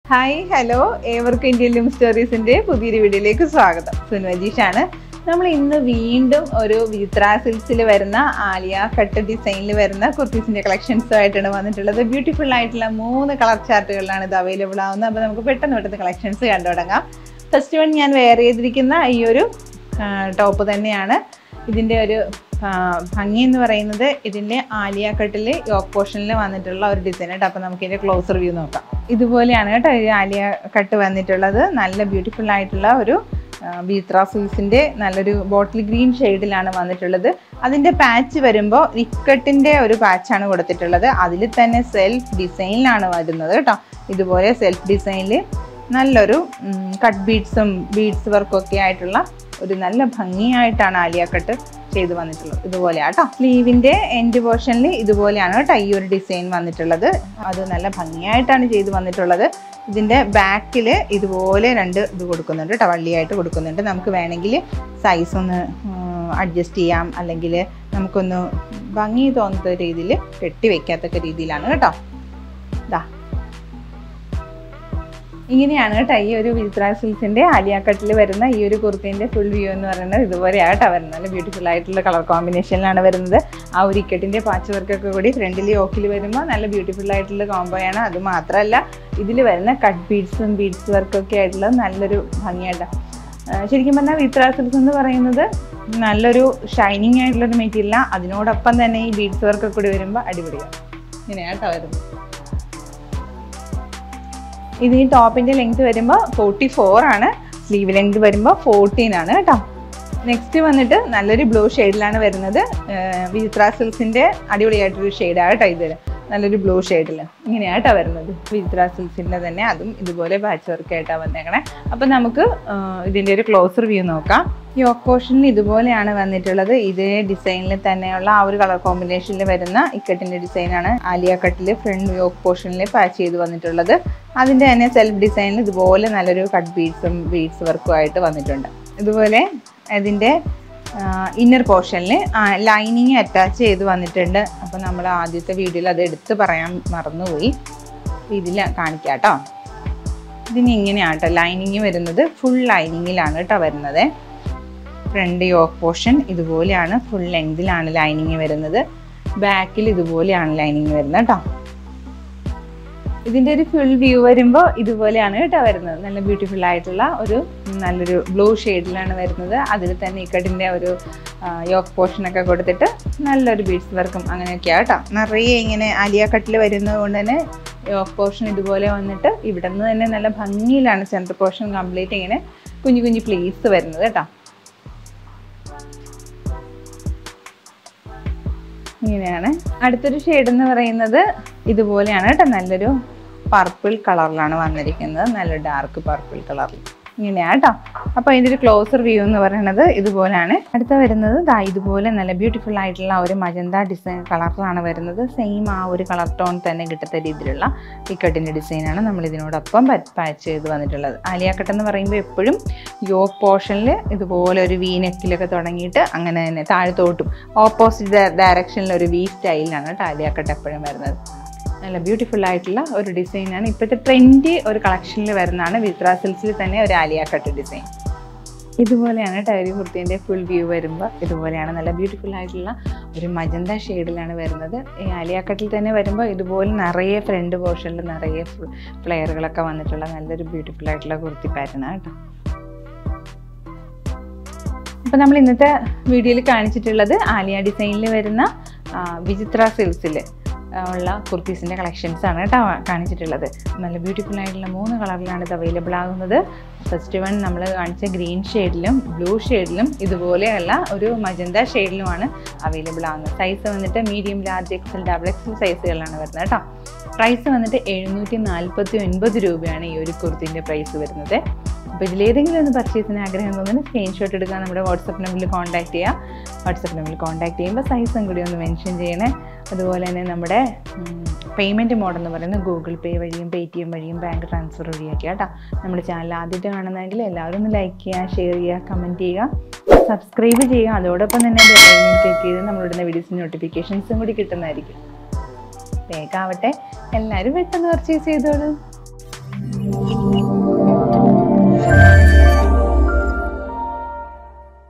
hi hello ഏവർക്കും Indian loom സ്റ്റോറീസിന്റെ പുതിയൊരു വീഡിയോയിലേക്ക് സ്വാഗതം സുനജീഷാണ് നമ്മൾ ഇന്ന് വീണ്ടും ഒരു വിത്ര സിൽക്സിൽ വരുന്ന ആലിയ കട്ട് ഡിസൈനിൽ വരുന്ന കുർത്തീസിന്റെ കളക്ഷൻസും ആയിട്ടാണ് വന്നിട്ടുള്ളത് ബ്യൂട്ടിഫുൾ ആയിട്ടുള്ള മൂന്ന് കളർ ചാർട്ടുകളിലാണ് ഇത് അവൈലബിൾ ആവുന്നത് അപ്പോൾ നമുക്ക് പെട്ടെന്ന് പെട്ടെന്ന് കളക്ഷൻസ് കണ്ടു തുടങ്ങാം ഫസ്റ്റ് വൺ ഞാൻ വെയർ ചെയ്തിരിക്കുന്ന ഈ ഒരു ടോപ്പ് തന്നെയാണ് ഇതിൻ്റെ ഒരു ആ, ഭംഗി എന്ന് പറയുന്നത് ഇതിൻ്റെ ആലിയ കട്ടിൽ യോക്ക് പോർഷനിൽ വന്നിട്ടുള്ള ഒരു ഡിസൈൻ കേട്ടോ അപ്പോൾ നമുക്ക് ഇതിൻ്റെ ക്ലോസർ വ്യൂ നോക്കാം ഇതുപോലെയാണ് കേട്ടോ ഈ ആലിയ കട്ട് വന്നിട്ടുള്ളത് നല്ല ബ്യൂട്ടിഫുൾ ആയിട്ടുള്ള ഒരു ബീത്ര സിൽസിൻ്റെ നല്ലൊരു ബോട്ടിൽ ഗ്രീൻ ഷെയ്ഡിലാണ് വന്നിട്ടുള്ളത് അതിൻ്റെ പാച്ച് വരുമ്പോൾ ഇക്കട്ടിൻ്റെ ഒരു പാച്ചാണ് കൊടുത്തിട്ടുള്ളത് അതിൽ തന്നെ സെൽഫ് ഡിസൈനിലാണ് വരുന്നത് കേട്ടോ ഇതുപോലെ സെൽഫ് ഡിസൈനിൽ നല്ലൊരു കട്ട് ബീഡ്സും ബീഡ്സ് വർക്കും ഒക്കെ ആയിട്ടുള്ള ഒരു നല്ല ഭംഗിയായിട്ടാണ് ആലിയ കട്ട് ചെയ്ത് വന്നിട്ടുള്ളത് ഇതുപോലെയാണ് കേട്ടോ സ്ലീവിൻ്റെ എൻഡ് പോർഷനിൽ ഇതുപോലെയാണ് കേട്ടോ ഈ ഒരു ഡിസൈൻ വന്നിട്ടുള്ളത് അത് നല്ല ഭംഗിയായിട്ടാണ് ചെയ്ത് വന്നിട്ടുള്ളത് ഇതിൻ്റെ ബാക്കിൽ ഇതുപോലെ രണ്ട് ഇത് കൊടുക്കുന്നുണ്ട് കേട്ടോ വള്ളിയായിട്ട് കൊടുക്കുന്നുണ്ട് നമുക്ക് വേണമെങ്കിൽ സൈസ് ഒന്ന് അഡ്ജസ്റ്റ് ചെയ്യാം അല്ലെങ്കിൽ നമുക്കൊന്ന് ഭംഗി തോന്നുന്ന രീതിയിൽ കെട്ടി വെക്കാത്തക്ക രീതിയിലാണ് കേട്ടോ ഇതാ ഇങ്ങനെയാണ് കേട്ടോ ഈ ഒരു വിത്ര സിൽസിന്റെ ആലിയ കട്ടിൽ വരുന്ന ഈ ഒരു കുർത്തിന്റെ ഫുൾ വ്യൂ എന്ന് പറയുന്നത് ഇതുപോലെയാണ് കേട്ടോ വരുന്നത് നല്ല ബ്യൂട്ടിഫുൾ ആയിട്ടുള്ള കളർ കോമ്പിനേഷനിലാണ് വരുന്നത് ആ ഒരു ഇക്കറ്റിന്റെ പാച്ച് വർക്കൊക്കെ കൂടി ഫ്രണ്ടിൽ ഓക്കിൽ വരുമ്പോൾ നല്ല ബ്യൂട്ടിഫുൾ ആയിട്ടുള്ള കോംബോയാണ് അത് മാത്രമല്ല ഇതിൽ വരുന്ന കട്ട് ബീഡ്സും ബീഡ്സ് വർക്കൊക്കെ ആയിട്ടുള്ള നല്ലൊരു ഭംഗിയായിട്ടാണ് ശരിക്കും പറഞ്ഞാൽ വിത്ര സിൽസ് എന്ന് പറയുന്നത് നല്ലൊരു ഷൈനിങ് ആയിട്ടുള്ളൊരു മെറ്റീരിയലാണ് അതിനോടൊപ്പം തന്നെ ഈ ബീഡ്സ് വർക്കൊക്കെ കൂടി വരുമ്പോൾ അടിപൊളിയാണ് ഇങ്ങനെയാണ് കേട്ടോ വരുന്നത് ഇത് ഈ ടോപ്പിന്റെ ലെങ്ത് വരുമ്പോൾ ഫോർട്ടി ഫോർ ആണ് സ്ലീവ് ലെങ്ത് വരുമ്പോൾ ഫോർട്ടീൻ ആണ് കേട്ടോ നെക്സ്റ്റ് വന്നിട്ട് നല്ലൊരു ബ്ലൂ ഷെയ്ഡിലാണ് വരുന്നത് വിചിത്ര സിൽസിന്റെ അടിപൊളിയായിട്ടൊരു ഷെയ്ഡാണ് കേട്ടോ ഇത് നല്ലൊരു ബ്ലൂ ഷെയ്ഡിൽ ഇങ്ങനെയാണ് കേട്ടോ വരുന്നത് വിചിത്ര സിൽസിന്റെ തന്നെ അതും ഇതുപോലെ പാച്ച് വർക്ക് ആയിട്ടാണ് വന്നേക്കണേ അപ്പം നമുക്ക് ആ, ഇതിന്റെ ഒരു ക്ലോസർ വ്യൂ നോക്കാം യോക്ക് പോർഷനിൽ ഇതുപോലെയാണ് വന്നിട്ടുള്ളത് ഇതേ ഡിസൈനിൽ തന്നെയുള്ള ആ ഒരു കളർ കോമ്പിനേഷനിൽ വരുന്ന ഇക്കട്ടിന്റെ ഡിസൈനാണ് ആലിയ കട്ടിൽ ഫ്രണ്ട് യോക്ക് പോർഷനിൽ പാച്ച് ചെയ്ത് വന്നിട്ടുള്ളത് അതിന്റെ തന്നെ സെൽഫ് ഡിസൈനിൽ ഇതുപോലെ നല്ലൊരു കട്ട് ബീഡ്സും ബീഡ്സ് വർക്കും ആയിട്ട് വന്നിട്ടുണ്ട് ഇതുപോലെ അതിന്റെ ഇന്നർ പോർഷനിൽ ലൈനിങ് അറ്റാച്ച് ചെയ്ത് വന്നിട്ടുണ്ട് അപ്പോൾ നമ്മൾ ആദ്യത്തെ വീഡിയോയിൽ അത് എടുത്ത് പറയാൻ മറന്നുപോയി ഇതിൽ കാണിക്കാം കേട്ടോ ഇതിന് ഇങ്ങനെയാണ് കേട്ടോ ലൈനിങ് വരുന്നത് ഫുൾ ലൈനിങ്ങിലാണ് കേട്ടോ വരുന്നത് ഫ്രണ്ട് യോക്ക് പോർഷൻ ഇതുപോലെയാണ് ഫുൾ ലെങ്തിലാണ് ലൈനിങ് വരുന്നത് ബാക്കിൽ ഇതുപോലെയാണ് ലൈനിങ് വരുന്നത് കേട്ടോ ഇതിൻ്റെ ഒരു ഫുൾ വ്യൂ വരുമ്പോൾ ഇതുപോലെയാണ് കേട്ടോ വരുന്നത് നല്ല ബ്യൂട്ടിഫുൾ ആയിട്ടുള്ള ഒരു നല്ലൊരു ബ്ലൂ ഷെയ്ഡിലാണ് വരുന്നത് അതിൽ തന്നെ ഇക്കട്ടിൻ്റെ ഒരു യോക്ക് പോർഷനൊക്കെ കൊടുത്തിട്ട് നല്ലൊരു ബീഡ്സ് വർക്കും അങ്ങനെയൊക്കെയാണ് കേട്ടോ നിറയെ ഇങ്ങനെ ആലിയ കട്ടിൽ വരുന്നത് കൊണ്ട് തന്നെ യോക്ക് പോർഷൻ ഇതുപോലെ വന്നിട്ട് ഇവിടെ നിന്ന് തന്നെ നല്ല ഭംഗിയിലാണ് സെൻറ്റർ പോർഷൻ കംപ്ലീറ്റ് ഇങ്ങനെ കുഞ്ഞു കുഞ്ഞു പ്ലീസ് വരുന്നത് കേട്ടോ ഇങ്ങനെയാണ് അടുത്തൊരു ഷെയ്ഡ് എന്ന് പറയുന്നത് ഇതുപോലെയാണ് കേട്ടോ നല്ലൊരു പർപ്പിൾ കളറിലാണ് വന്നിരിക്കുന്നത് നല്ല ഡാർക്ക് പർപ്പിൾ കളറിൽ ഇങ്ങനെയാണ് കേട്ടോ അപ്പോൾ ഇതിൻ്റെ ഒരു ക്ലോസർ വ്യൂ എന്ന് പറയുന്നത് ഇതുപോലെയാണ് അടുത്ത വരുന്നത് ദാ ഇതുപോലെ നല്ല ബ്യൂട്ടിഫുൾ ആയിട്ടുള്ള ഒരു മജന്ത ഡിസൈൻ കളറിലാണ് വരുന്നത് സെയിം ആ ഒരു കളർ ടോൺ തന്നെ കിട്ടത്ത രീതിയിലുള്ള ടിക്കറ്റിൻ്റെ ഡിസൈനാണ് നമ്മൾ ഇതിനോടൊപ്പം പാച്ച് ചെയ്ത് വന്നിട്ടുള്ളത് ആലിയ കട്ട് എന്ന് പറയുമ്പോൾ എപ്പോഴും യോക്ക് പോർഷനിൽ ഇതുപോലെ ഒരു വി നെക്കിലൊക്കെ തുടങ്ങിയിട്ട് അങ്ങനെ തന്നെ താഴത്തോട്ടും ഓപ്പോസിറ്റ് ഡയറക്ഷനിൽ ഒരു വി സ്റ്റൈലിലാണ് കേട്ടോ ആലിയ കട്ട് എപ്പോഴും വരുന്നത് നല്ല ബ്യൂട്ടിഫുൾ ആയിട്ടുള്ള ഒരു ഡിസൈനാണ് ഇപ്പോഴത്തെ ട്രെൻഡി ഒരു കളക്ഷനിൽ വരുന്നതാണ് വിത്ര സിൽസിൽ തന്നെ ഒരു ആലിയ കട്ട് ഡിസൈൻ ഇതുപോലെയാണ് ടൈരി കുർത്തീൻ്റെ ഫുൾ വ്യൂ വരുമ്പോൾ ഇതുപോലെയാണ് നല്ല ബ്യൂട്ടിഫുൾ ആയിട്ടുള്ള ഒരു മജന്ത ഷെയ്ഡിലാണ് വരുന്നത് ഈ ആലിയ കട്ടിൽ തന്നെ വരുമ്പോൾ ഇതുപോലെ നിറയെ ഫ്രണ്ട് പോർഷനിൽ നിറയെ ഫ്ലെയറുകളൊക്കെ വന്നിട്ടുള്ള നല്ലൊരു ബ്യൂട്ടിഫുൾ ആയിട്ടുള്ള കുർത്തി പാറ്റേൺ കേട്ടോ അപ്പോൾ നമ്മൾ ഇന്നത്തെ വീഡിയോയിൽ കാണിച്ചിട്ടുള്ളത് ആലിയ ഡിസൈനിൽ വരുന്ന ആ, വിചിത്ര സിൽസിൽ ഉള്ള കുർത്തീസിൻ്റെ കളക്ഷൻസ് ആണ് കേട്ടോ കാണിച്ചിട്ടുള്ളത് നല്ല ബ്യൂട്ടിഫുൾ ആയിട്ടുള്ള മൂന്ന് കളറിലാണ് ഇത് അവൈലബിൾ ആകുന്നത് ഫസ്റ്റ് വൺ നമ്മൾ കാണിച്ച ഗ്രീൻ ഷെയ്ഡിലും ബ്ലൂ ഷെയ്ഡിലും ഇതുപോലെയുള്ള ഒരു മജന്ത ഷെയ്ഡിലുമാണ് അവൈലബിൾ ആകുന്നത് സൈസ് വന്നിട്ട് medium large XL double XL സൈസുകളിലാണ് വരുന്നത് കേട്ടോ പ്രൈസ് വന്നിട്ട് എഴുന്നൂറ്റി നാൽപ്പത്തി ഒൻപത് രൂപയാണ് ഈ ഒരു കുർത്തിൻ്റെ പ്രൈസ് വരുന്നത് അപ്പോൾ ഇതിലേതെങ്കിലും ഒന്ന് പർച്ചേസിന് ആഗ്രഹം തോന്നുന്നു സ്ക്രീൻഷോട്ട് എടുക്കാൻ നമ്മുടെ വാട്സപ്പ് നമ്പറിൽ കോൺടാക്ട് ചെയ്യാം വാട്സപ്പ് നമ്പറിൽ കോൺടാക്ട് ചെയ്യുമ്പോൾ സൈസും കൂടി ഒന്ന് മെൻഷൻ ചെയ്യണേ അതുപോലെ തന്നെ നമ്മുടെ പേയ്മെൻറ്റ് മോഡ് എന്ന് പറയുന്നത് ഗൂഗിൾ പേ വഴിയും പേ ടി എം വഴിയും ബാങ്ക് ട്രാൻസ്ഫർ വഴിയൊക്കെ കേട്ടോ നമ്മുടെ ചാനൽ ആദ്യമായിട്ട് കാണുന്നതെങ്കിൽ എല്ലാവരും ഒന്ന് ലൈക്ക് ചെയ്യുക ഷെയർ ചെയ്യുക കമൻറ്റ് ചെയ്യുക സബ്സ്ക്രൈബ് ചെയ്യുക അതോടൊപ്പം തന്നെ ബെല്ലൈക്കൻ ക്ലിക്ക് ചെയ്ത് നമ്മളിടുന്ന വീഡിയോസിന് നോട്ടിഫിക്കേഷൻസും കൂടി കിട്ടുന്നതായിരിക്കും വേഗാവട്ടെ എല്ലാവരും പെട്ടെന്ന് പർച്ചേസ് ചെയ്തോളൂ